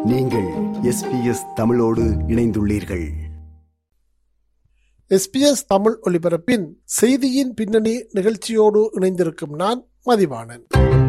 நீங்கள் எஸ்பிஎஸ் தமிழோடு இணைந்துள்ளீர்கள் எஸ்பிஎஸ் தமிழ் ஒலிபரப்பின் செய்தியின் பின்னணி நிகழ்ச்சியோடு இணைந்திருக்கும் நான் மதிவாணன்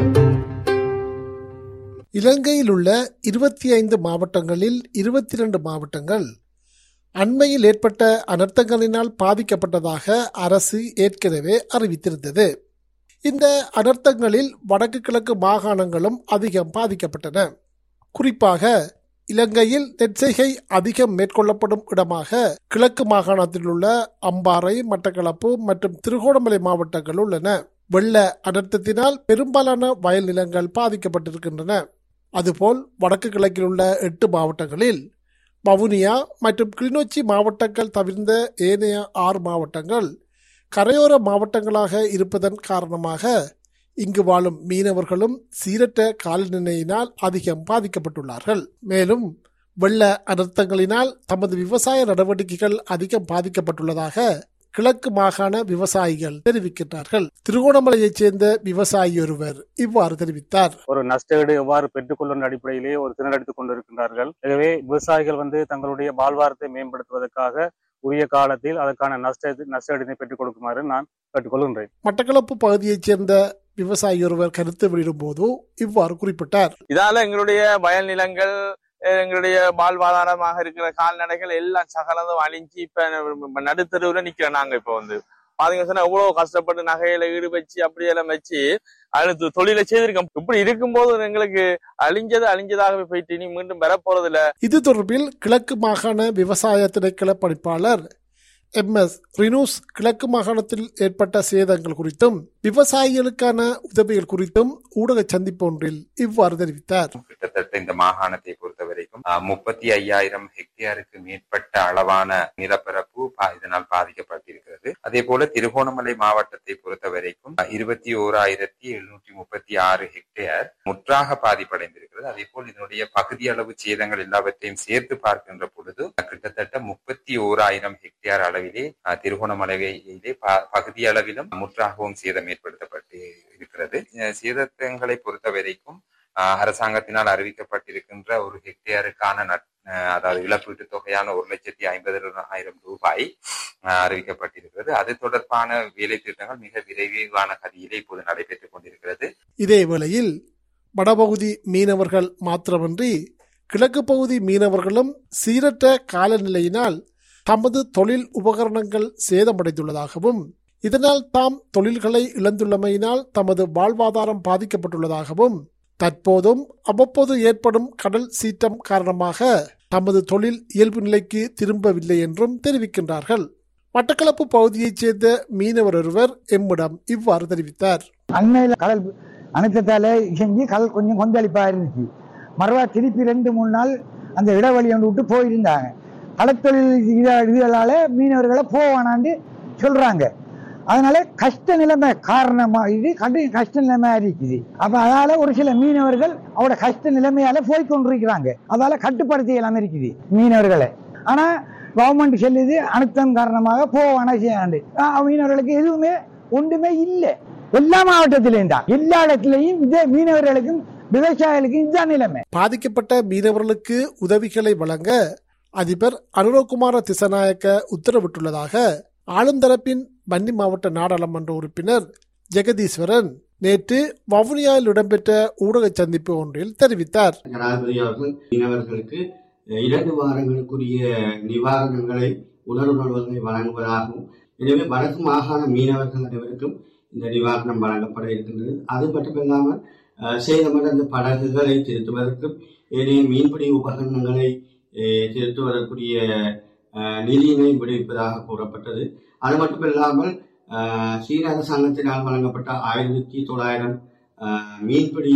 இலங்கையில் உள்ள இருபத்தி ஐந்து மாவட்டங்களில் இருபத்தி இரண்டு மாவட்டங்கள் அண்மையில் ஏற்பட்ட அனர்த்தங்களினால் பாதிக்கப்பட்டதாக அரசு ஏற்கனவே அறிவித்திருந்தது இந்த அனர்த்தங்களில் வடக்கு கிழக்கு மாகாணங்களும் அதிகம் பாதிக்கப்பட்டன குறிப்பாக இலங்கையில் நெற்செய்கை அதிகம் மேற்கொள்ளப்படும் இடமாக கிழக்கு மாகாணத்தில் உள்ள அம்பாறை மட்டக்களப்பு மற்றும் திருகோணமலை மாவட்டங்கள் உள்ளன வெள்ள அனர்த்தத்தினால் பெரும்பாலான வயல் நிலங்கள் பாதிக்கப்பட்டிருக்கின்றன அதுபோல் வடக்கு கிழக்கில் உள்ள எட்டு மாவட்டங்களில் வவுனியா மற்றும் கிளிநொச்சி மாவட்டங்கள் தவிர்ந்த ஏனைய ஆறு மாவட்டங்கள் கரையோர மாவட்டங்களாக இருப்பதன் காரணமாக இங்கு வாழும் மீனவர்களும் சீரற்ற காலநிலையினால் அதிகம் பாதிக்கப்பட்டுள்ளார்கள் மேலும் வெள்ள அனர்த்தங்களினால் தமது விவசாய நடவடிக்கைகள் அதிகம் பாதிக்கப்பட்டுள்ளதாக கிழக்கு மாகாண விவசாயிகள் தெரிவிக்கின்றார்கள் திருகோணமலையைச் சேர்ந்த விவசாயி ஒருவர் இவ்வாறு தெரிவித்தார் ஒரு நஷ்டஈடு எவ்வாறு பெற்றுக்கொள்ளும் அடிப்படையிலே ஒரு திணறடித்துக் கொண்டிருக்கின்றார்கள் எனவே விவசாயிகள் வந்து தங்களுடைய வாழ்வாரத்தை மேம்படுத்துவதற்காக உரிய காலத்தில் அதற்கான நஷ்ட நஷ்டஈடினை பெற்றுக் கொடுக்குமாறு நான் கேட்டுக்கொள்கின்றேன் மட்டக்களப்பு பகுதியைச் சேர்ந்த விவசாயி ஒருவர் கருத்து வெளியிடும் போது இவ்வாறு குறிப்பிட்டார் இதால எங்களுடைய வயல் நிலங்கள் அஹ் எங்களுடைய வாழ்வாதாரமாக இருக்கிற கால்நடைகள் எல்லாம் சகலதும் அழிஞ்சு இப்ப நடுத்தருவுல நிக்கிறோம் நாங்க இப்ப வந்து பாத்தீங்க சொன்னா எவ்வளவு கஷ்டப்பட்டு நகையில ஈடு வச்சு அப்படியெல்லாம் வச்சு அது தொழிலை செய்திருக்கோம் இப்படி இருக்கும்போது எங்களுக்கு அழிஞ்சது அழிஞ்சதாகவே போயிட்டு இனி மீண்டும் வரப்போறது இல்ல இது தொடர்பில் கிழக்கு மாகாண விவசாய திணைக்கள பணிப்பாளர் எம் எஸ் ரினூஸ் கிழக்கு மாகாணத்தில் ஏற்பட்ட சேதங்கள் குறித்தும் விவசாயிகளுக்கான உதவிகள் குறித்தும் ஊடக சந்திப்பு ஒன்றில் இவ்வாறு தெரிவித்தார் கிட்டத்தட்ட இந்த மாகாணத்தை பொறுத்த வரைக்கும் முப்பத்தி ஐயாயிரம் ஹெக்டேருக்கு மேற்பட்ட அளவான நிலப்பரப்பு பா- இதனால் பாதிக்கப்பட்டிருக்கிறது அதே போல திருகோணமலை மாவட்டத்தை பொறுத்த வரைக்கும் இருபத்தி ஓராயிரத்தி எழுநூற்றி முப்பத்தி ஆறு ஹெக்டேர் முற்றாக பாதிப்படைந்திருக்கிறது அதே போல் இதனுடைய பகுதி அளவு சேதங்கள் எல்லாவற்றையும் சேர்த்து பார்க்கின்ற பொழுது கிட்டத்தட்ட முப்பத்தி ஓராயிரம் ஹெக்டேர் அளவிலே அஹ், திருகோணமலையிலே ப- பகுதி அளவிலும் முற்றாகவும் சேதம் ஏற்படுத்தப்பட்டு இருக்கிறது அஹ், சேதங்களை பொறுத்த வரைக்கும் ஆஹ் அரசாங்கத்தினால் அறிவிக்கப்பட்டிருக்கின்ற ஒரு ஹெக்டேருக்கான நட்- ஆஹ் அதாவது இழப்பீட்டு தொகையான ஒரு லட்சத்தி ஐம்பது ஆயிரம் ரூபாய் ஆஹ் அறிவிக்கப்பட்டிருக்கிறது அது தொடர்பான வேலை திட்டங்கள் மிக விரைவான கதியிலே இப்போது நடைபெற்றுக் கொண்டிருக்கிறது இதே வேளையில் வடபகுதி மீனவர்கள் மாத்திரமன்றி கிழக்கு பகுதி மீனவர்களும் சீரற்ற காலநிலையினால் தமது தொழில் உபகரணங்கள் சேதமடைந்துள்ளதாகவும் இதனால் தாம் தொழில்களை இழந்துள்ளமையினால் தமது வாழ்வாதாரம் பாதிக்கப்பட்டுள்ளதாகவும் தற்போதும் அவ்வப்போது ஏற்படும் கடல் சீற்றம் காரணமாக தமது தொழில் இயல்பு நிலைக்கு திரும்பவில்லை என்றும் தெரிவிக்கின்றார்கள் மட்டக்களப்பு பகுதியைச் சேர்ந்த மீனவர் ஒருவர் எம்மிடம் இவ்வாறு தெரிவித்தார் அண்மையில் கடல் அனைத்தத்தால செஞ்சு கடல் கொஞ்சம் கொந்தளிப்பா இருந்துச்சு மறுவா திருப்பி ரெண்டு மூணு நாள் அந்த இடைவெளி ஒன்று விட்டு போயிருந்தாங்க கடற்தொழில் இத- இதுகளால மீனவர்களை போவானான்னு சொல்றாங்க அதனால கஷ்ட நிலைமை காரணமா இது கடு கஷ்ட நிலைமையா இருக்குது அப்ப அதனால ஒரு சில மீனவர்கள் அவரோட கஷ்ட நிலைமையால போய் கொண்டிருக்கிறாங்க அதால கட்டுப்படுத்தி எல்லாம் இருக்குது மீனவர்களை ஆனா கவர்மெண்ட் சொல்லுது அழுத்தம் காரணமாக போவானா செய்யாண்டு ஆஹ் மீனவர்களுக்கு எதுவுமே ஒன்றுமே இல்லை எல்லா மாவட்டத்திலையும் தான் எல்லா இடத்துலையும் இதே மீனவர்களுக்கும் விவசாயிகளுக்கும் இதுதான் நிலைமை பாதிக்கப்பட்ட மீனவர்களுக்கு உதவிகளை வழங்க அதிபர் அனுரகுமார திசநாயக்க உத்தரவிட்டுள்ளதாக ஆளுந்தரப்பின் வன்னி மாவட்ட நாடாளுமன்ற உறுப்பினர் ஜெகதீஸ்வரன் நேற்று வவுனியாவில் இடம்பெற்ற ஊடக சந்திப்பு ஒன்றில் தெரிவித்தார் ஜனாதிபதி அவர்கள் மீனவர்களுக்கு இரண்டு வாரங்களுக்குரிய நிவாரணங்களை உணர்வுணர்வுகளை வழங்குவதாகவும் எனவே வடக்கு மாகாண மீனவர்கள் அனைவருக்கும் இந்த நிவாரணம் வழங்கப்பட இருக்கின்றது அது மட்டுமில்லாமல் அஹ், சேதமடைந்த படகுகளை திருத்துவதற்கும் ஏனைய மீன்பிடி உபகரணங்களை அஹ், திருத்துவதற்குரிய அஹ், நிதியினை விடுவிப்பதாக கூறப்பட்டது அது மட்டுமில்லாமல் அஹ், சீன அரசாங்கத்தினால் வழங்கப்பட்ட ஆயிரத்தி தொள்ளாயிரம் அஹ், மீன்பிடி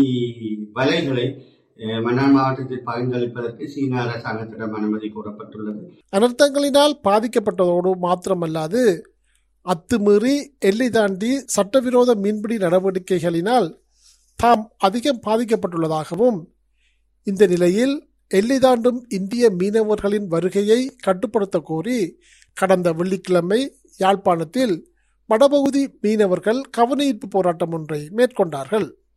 வலைகளை அஹ், மன்னார் மாவட்டத்தில் பகிர்ந்தளிப்பதற்கு சீன அரசாங்கத்திடம் அனுமதி கோரப்பட்டுள்ளது அனர்த்தங்களினால் பாதிக்கப்பட்டதோடு மாத்திரமல்லாது அத்துமீறி எல்லை தாண்டி சட்டவிரோத மீன்பிடி நடவடிக்கைகளினால் தாம் அதிகம் பாதிக்கப்பட்டுள்ளதாகவும் இந்த நிலையில் எல்லை தாண்டும் இந்திய மீனவர்களின் வருகையை கட்டுப்படுத்த கோரி கடந்த வெள்ளிக்கிழமை யாழ்ப்பாணத்தில் வடபகுதி மீனவர்கள் கவனஈர்ப்பு போராட்டம் ஒன்றை மேற்கொண்டார்கள்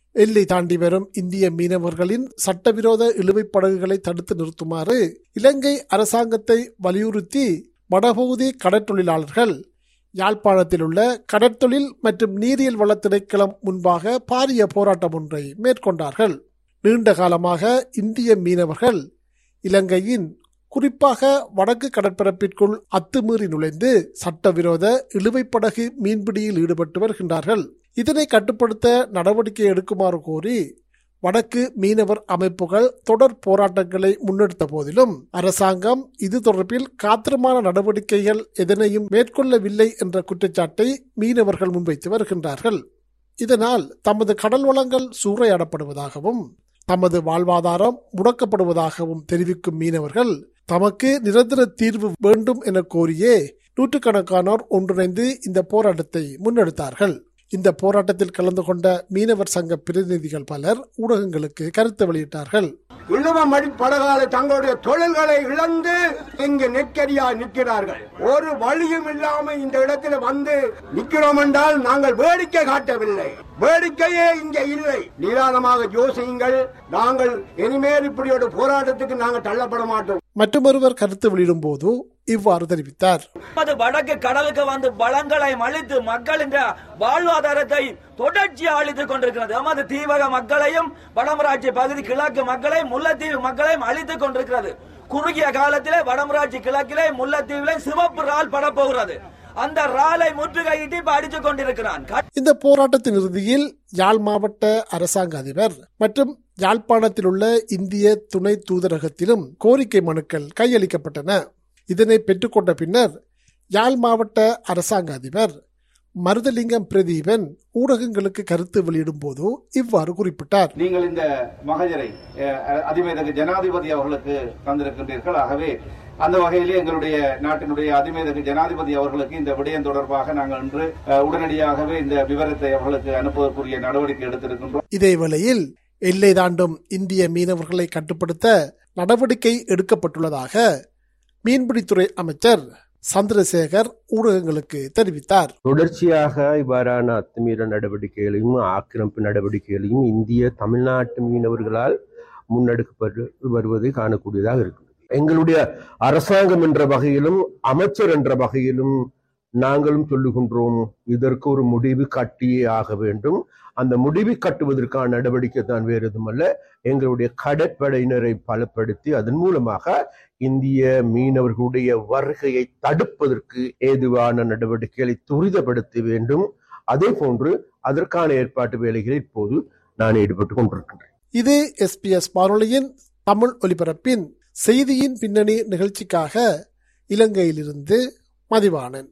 எல்லை தாண்டி வரும் இந்திய மீனவர்களின் சட்டவிரோத இழுவைப் படகுகளை தடுத்து நிறுத்துமாறு இலங்கை அரசாங்கத்தை வலியுறுத்தி வடபகுதி கடற்றொழிலாளர்கள் யாழ்ப்பாணத்தில் உள்ள கடற்தொழில் மற்றும் நீரியல் வள திணைக்களம் முன்பாக பாரிய போராட்டம் ஒன்றை மேற்கொண்டார்கள் நீண்ட காலமாக இந்திய மீனவர்கள் இலங்கையின் குறிப்பாக வடக்கு கடற்பரப்பிற்குள் அத்துமீறி நுழைந்து சட்டவிரோத இழுவைப்படகு மீன்பிடியில் ஈடுபட்டு வருகின்றார்கள் இதனை கட்டுப்படுத்த நடவடிக்கை எடுக்குமாறு கோரி வடக்கு மீனவர் அமைப்புகள் தொடர் போராட்டங்களை முன்னெடுத்த போதிலும் அரசாங்கம் இது தொடர்பில் காத்திரமான நடவடிக்கைகள் எதனையும் மேற்கொள்ளவில்லை என்ற குற்றச்சாட்டை மீனவர்கள் முன்வைத்து வருகின்றார்கள் இதனால் தமது கடல் வளங்கள் சூறையாடப்படுவதாகவும் தமது வாழ்வாதாரம் முடக்கப்படுவதாகவும் தெரிவிக்கும் மீனவர்கள் தமக்கு நிரந்தர தீர்வு வேண்டும் என கோரியே நூற்றுக்கணக்கானோர் ஒன்றிணைந்து இந்த போராட்டத்தை முன்னெடுத்தார்கள் இந்த போராட்டத்தில் கலந்து கொண்ட மீனவர் சங்க பிரதிநிதிகள் பலர் ஊடகங்களுக்கு கருத்து வெளியிட்டார்கள் இழுவம் படகால தங்களுடைய தொழில்களை இழந்து இங்கு நெற்கரியா நிற்கிறார்கள் ஒரு வழியும் இல்லாம இந்த இடத்துல வந்து நிற்கிறோம் என்றால் நாங்கள் வேடிக்கை காட்டவில்லை வேடிக்கையே இங்கே இல்லை நிதானமாக யோசியுங்கள் நாங்கள் இனிமேல் இப்படி ஒரு போராட்டத்துக்கு நாங்கள் தள்ளப்பட மாட்டோம் மற்றொருவர் கருத்து வெளியிடும் போது இவ்வாறு தெரிவித்தார் அது வடக்கு கடலுக்கு வந்து வளங்களை அழித்து மக்களின் வாழ்வாதாரத்தை தொடர்ச்சியாக அழித்துக் கொண்டிருக்கிறது எமது தீவக மக்களையும் வடமராட்சி பகுதி கிழக்கு மக்களையும் முல்லைத்தீவு மக்களையும் அழித்துக் கொண்டிருக்கிறது குறுகிய காலத்திலே வடமராட்சி கிழக்கிலே முல்லைத்தீவிலே சிவப்பு ரால் படப்போகிறது அந்த ராலை முற்றுகையிட்டு இப்ப அடித்துக் கொண்டிருக்கிறான் இந்த போராட்டத்தின் இறுதியில் யாழ் மாவட்ட அரசாங்க அதிபர் மற்றும் யாழ்ப்பாணத்தில் உள்ள இந்திய துணை தூதரகத்திலும் கோரிக்கை மனுக்கள் கையளிக்கப்பட்டன இதனை பெற்றுக்கொண்ட பின்னர் யாழ் மாவட்ட அரசாங்க அதிபர் மருதலிங்கம் பிரதீபன் ஊடகங்களுக்கு கருத்து வெளியிடும் போது இவ்வாறு குறிப்பிட்டார் நீங்கள் இந்த மகஜரை அதிமேதகு ஜனாதிபதி அவர்களுக்கு தந்திருக்கின்றீர்கள் ஆகவே அந்த வகையிலே எங்களுடைய நாட்டினுடைய அதிமேதகு ஜனாதிபதி அவர்களுக்கு இந்த விடயம் தொடர்பாக நாங்கள் இன்று உடனடியாகவே இந்த விவரத்தை அவர்களுக்கு அனுப்புவதற்குரிய நடவடிக்கை எடுத்திருக்கின்றோம் இதே வேளையில் எல்லை தாண்டும் இந்திய மீனவர்களை கட்டுப்படுத்த நடவடிக்கை எடுக்கப்பட்டுள்ளதாக மீன்பிடித்துறை அமைச்சர் சந்திரசேகர் ஊடகங்களுக்கு தெரிவித்தார் தொடர்ச்சியாக இவ்வாறான அத்துமீற நடவடிக்கைகளையும் ஆக்கிரமிப்பு நடவடிக்கைகளையும் இந்திய தமிழ்நாட்டு மீனவர்களால் முன்னெடுக்கப்பட்டு வருவதை காணக்கூடியதாக இருக்கு எங்களுடைய அரசாங்கம் என்ற வகையிலும் அமைச்சர் என்ற வகையிலும் நாங்களும் சொல்லுகின்றோம் இதற்கு ஒரு முடிவு கட்டியே ஆக வேண்டும் அந்த முடிவு கட்டுவதற்கான நடவடிக்கை தான் வேறு எதுவுமல்ல எங்களுடைய கடற்படையினரை பலப்படுத்தி அதன் மூலமாக இந்திய மீனவர்களுடைய வருகையை தடுப்பதற்கு ஏதுவான நடவடிக்கைகளை துரிதப்படுத்த வேண்டும் அதே போன்று அதற்கான ஏற்பாட்டு வேலைகளை இப்போது நான் ஈடுபட்டு கொண்டிருக்கின்றேன் இது எஸ்பிஎஸ் வானொலியின் தமிழ் ஒலிபரப்பின் செய்தியின் பின்னணி நிகழ்ச்சிக்காக இலங்கையிலிருந்து மதிவாணன்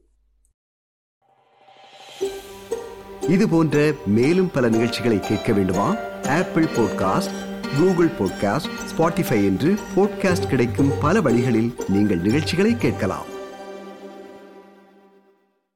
இது போன்ற மேலும் பல நிகழ்ச்சிகளை கேட்க வேண்டுமா Apple podcast Google podcast Spotify என்று பாட்காஸ்ட் கிடைக்கும் பல வழிகளில் நீங்கள் நிகழ்ச்சிகளை கேட்கலாம்